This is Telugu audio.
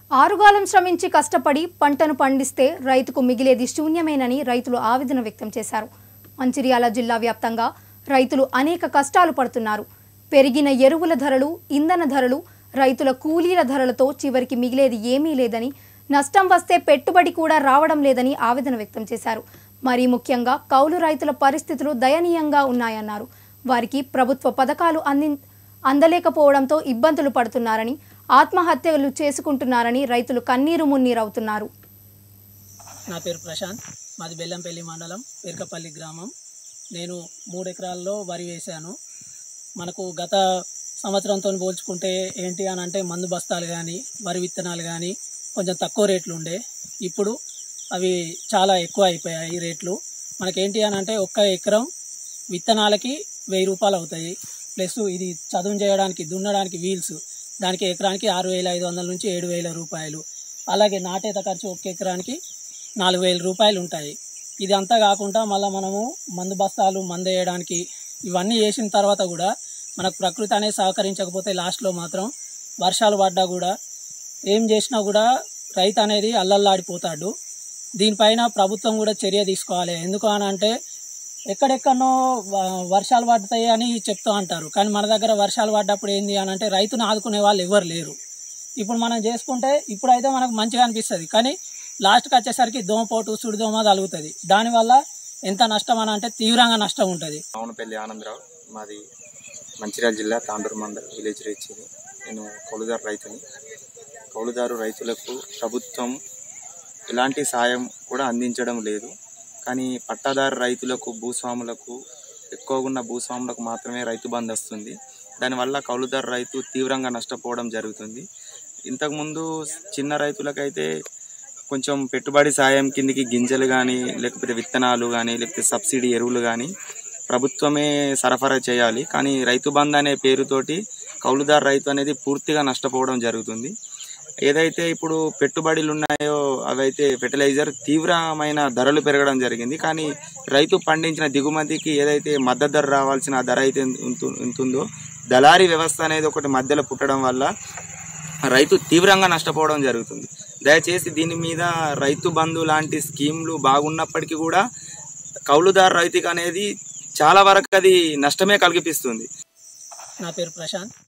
ఆరుగాలం శ్రమించి కష్టపడి పంటను పండిస్తే రైతుకు మిగిలేది శూన్యమేనని రైతులు ఆవేదన వ్యక్తం చేశారు మంచిర్యాల జిల్లా వ్యాప్తంగా రైతులు అనేక కష్టాలు పడుతున్నారు పెరిగిన ఎరువుల ధరలు ఇంధన ధరలు రైతుల కూలీల ధరలతో చివరికి మిగిలేది ఏమీ లేదని నష్టం వస్తే పెట్టుబడి కూడా రావడం లేదని ఆవేదన వ్యక్తం చేశారు మరీ ముఖ్యంగా కౌలు రైతుల పరిస్థితులు దయనీయంగా ఉన్నాయన్నారు వారికి ప్రభుత్వ పథకాలు అంది అందలేకపోవడంతో ఇబ్బందులు పడుతున్నారని ఆత్మహత్యలు చేసుకుంటున్నారని రైతులు కన్నీరు మున్నీరవుతున్నారు నా పేరు ప్రశాంత్ మాది బెల్లంపల్లి మండలం పెరకపల్లి గ్రామం నేను మూడు ఎకరాల్లో వరి వేశాను మనకు గత సంవత్సరంతో పోల్చుకుంటే ఏంటి అని అంటే మందు బస్తాలు కానీ వరి విత్తనాలు కానీ కొంచెం తక్కువ రేట్లు ఉండే ఇప్పుడు అవి చాలా ఎక్కువ అయిపోయాయి రేట్లు మనకేంటి అని అంటే ఒక్క ఎకరం విత్తనాలకి వెయ్యి రూపాయలు అవుతాయి ప్లస్ ఇది చదువు చేయడానికి దున్నడానికి వీల్స్ దానికి ఎకరానికి ఆరు వేల ఐదు వందల నుంచి ఏడు వేల రూపాయలు అలాగే నాటేత ఖర్చు ఒక్క ఎకరానికి నాలుగు వేల రూపాయలు ఉంటాయి ఇది అంతా కాకుండా మళ్ళీ మనము మందు బస్తాలు మందు వేయడానికి ఇవన్నీ వేసిన తర్వాత కూడా మనకు ప్రకృతి అనేది సహకరించకపోతే లాస్ట్లో మాత్రం వర్షాలు పడ్డా కూడా ఏం చేసినా కూడా రైతు అనేది అల్లల్లాడిపోతాడు దీనిపైన ప్రభుత్వం కూడా చర్య తీసుకోవాలి ఎందుకు అని అంటే ఎక్కడెక్కడనో వ- వర్షాలు పడతాయి అని చెప్తూ అంటారు కానీ మన దగ్గర వర్షాలు పడ్డప్పుడు ఏంది అని అంటే రైతును ఆదుకునే వాళ్ళు ఎవరు లేరు ఇప్పుడు మనం చేసుకుంటే ఇప్పుడైతే మనకు మంచిగా అనిపిస్తుంది కానీ లాస్ట్కి వచ్చేసరికి దోమపోటు సుడిదోమ తగులుతుంది దానివల్ల ఎంత నష్టం అని అంటే తీవ్రంగా నష్టం ఉంటుంది అవునపల్లి ఆనందరావు మాది మంచిర్యాల జిల్లా తాండూరు మండల్ విలేజ్ రేచిది నేను కౌలుదారు రైతుని కౌలుదారు రైతులకు ప్రభుత్వం ఎలాంటి సాయం కూడా అందించడం లేదు కానీ పట్టాదారు రైతులకు భూస్వాములకు ఎక్కువగా ఉన్న భూస్వాములకు మాత్రమే రైతు బంధు వస్తుంది దానివల్ల కౌలుదారు రైతు తీవ్రంగా నష్టపోవడం జరుగుతుంది ఇంతకుముందు చిన్న రైతులకైతే కొంచెం పెట్టుబడి సాయం కిందికి గింజలు కానీ లేకపోతే విత్తనాలు కానీ లేకపోతే సబ్సిడీ ఎరువులు కానీ ప్రభుత్వమే సరఫరా చేయాలి కానీ రైతు బంధు అనే పేరుతోటి కౌలుదారు రైతు అనేది పూర్తిగా నష్టపోవడం జరుగుతుంది ఏదైతే ఇప్పుడు పెట్టుబడులు ఉన్నాయో అవైతే ఫెర్టిలైజర్ తీవ్రమైన ధరలు పెరగడం జరిగింది కానీ రైతు పండించిన దిగుమతికి ఏదైతే మద్దతు ధర రావాల్సిన ధర అయితే ఉంటు- ఉంటుందో దళారీ వ్యవస్థ అనేది ఒకటి మధ్యలో పుట్టడం వల్ల రైతు తీవ్రంగా నష్టపోవడం జరుగుతుంది దయచేసి దీని మీద రైతు బంధు లాంటి స్కీమ్లు బాగున్నప్పటికీ కూడా కౌలుదారు రైతుకి అనేది చాలా వరకు అది నష్టమే కలిగిపిస్తుంది నా పేరు ప్రశాంత్